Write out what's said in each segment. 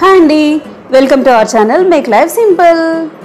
hi అండి welcome to our channel make life simple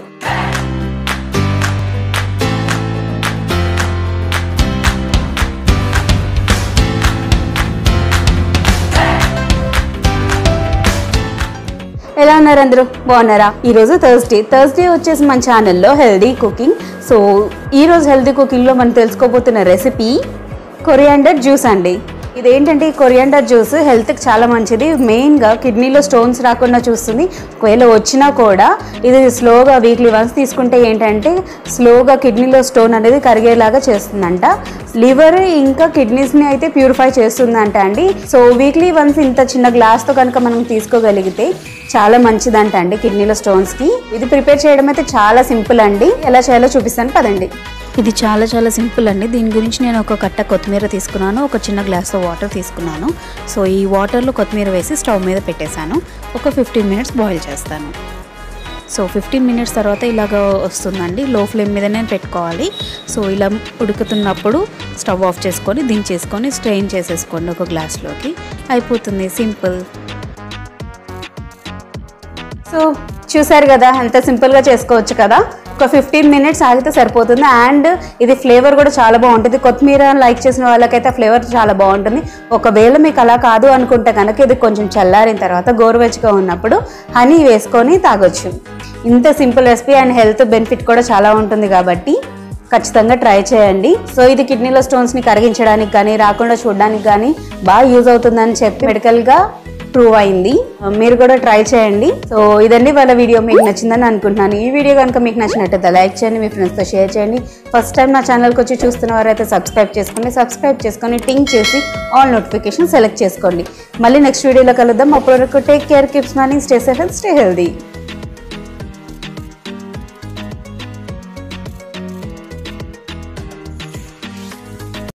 ఎలా ఉన్నారు అందరూ బాగున్నారా ఈరోజు థర్స్డే థర్స్డే వచ్చేసి మన ఛానల్లో హెల్దీ కుకింగ్ సో ఈరోజు హెల్దీ కుకింగ్లో మనం తెలుసుకోబోతున్న రెసిపీ కొరియాండర్ జ్యూస్ అండి ఇదేంటంటే ఈ కొరియాండర్ జ్యూస్ హెల్త్కి చాలా మంచిది మెయిన్గా కిడ్నీలో స్టోన్స్ రాకుండా చూస్తుంది ఒకవేళ వచ్చినా కూడా ఇది స్లోగా వీక్లీ వన్స్ తీసుకుంటే ఏంటంటే స్లోగా కిడ్నీలో స్టోన్ అనేది కరిగేలాగా చేస్తుందంట లివర్ ఇంకా కిడ్నీస్ని అయితే ప్యూరిఫై చేస్తుందంట అండి సో వీక్లీ వన్స్ ఇంత చిన్న గ్లాస్తో కనుక మనం తీసుకోగలిగితే చాలా మంచిదంట అండి కిడ్నీలో స్టోన్స్కి ఇది ప్రిపేర్ చేయడం అయితే చాలా సింపుల్ అండి ఎలా చేయాలో చూపిస్తాను పదండి ఇది చాలా చాలా సింపుల్ అండి దీని గురించి నేను ఒక కట్ట కొత్తిమీర తీసుకున్నాను ఒక చిన్న గ్లాస్లో వాటర్ తీసుకున్నాను సో ఈ వాటర్లో కొత్తిమీర వేసి స్టవ్ మీద పెట్టేశాను ఒక ఫిఫ్టీన్ మినిట్స్ బాయిల్ చేస్తాను సో ఫిఫ్టీన్ మినిట్స్ తర్వాత ఇలాగ వస్తుందండి లో ఫ్లేమ్ మీదనే పెట్టుకోవాలి సో ఇలా ఉడుకుతున్నప్పుడు స్టవ్ ఆఫ్ చేసుకొని దించేసుకొని స్ట్రెయిన్ చేసేసుకోండి ఒక గ్లాస్లోకి అయిపోతుంది సింపుల్ సో చూసారు కదా ఎంత సింపుల్గా చేసుకోవచ్చు కదా ఒక ఫిఫ్టీన్ మినిట్స్ ఆగితే సరిపోతుంది అండ్ ఇది ఫ్లేవర్ కూడా చాలా బాగుంటుంది కొత్తిమీర లైక్ చేసిన వాళ్ళకైతే ఫ్లేవర్ చాలా బాగుంటుంది ఒకవేళ మీకు అలా కాదు అనుకుంటే కనుక ఇది కొంచెం చల్లారిన తర్వాత గోరువెచ్చగా ఉన్నప్పుడు హనీ వేసుకొని తాగొచ్చు ఇంత simple recipe and health benefit కూడా చాలా ఉంటుంది కాబట్టి ఖచ్చితంగా ట్రై చేయండి సో ఇది కిడ్నీలో స్టోన్స్ని కరిగించడానికి కానీ రాకుండా చూడడానికి కానీ బాగా యూజ్ అవుతుందని చెప్పి మెడికల్గా ప్రూవ్ అయింది మీరు కూడా ట్రై చేయండి సో ఇదండి వాళ్ళ వీడియో మీకు నచ్చిందని అనుకుంటున్నాను ఈ వీడియో కనుక మీకు నచ్చినట్టయితే లైక్ చేయండి మీ ఫ్రెండ్స్తో షేర్ చేయండి ఫస్ట్ టైం నా ఛానల్కి వచ్చి చూస్తున్న వారైతే సబ్స్క్రైబ్ చేసుకోండి సబ్స్క్రైబ్ చేసుకొని టింక్ చేసి ఆల్ నోటిఫికేషన్ సెలెక్ట్ చేసుకోండి మళ్ళీ నెక్స్ట్ వీడియోలో కలుద్దాం అప్పటి వరకు take care keep smiling stay safe and stay healthy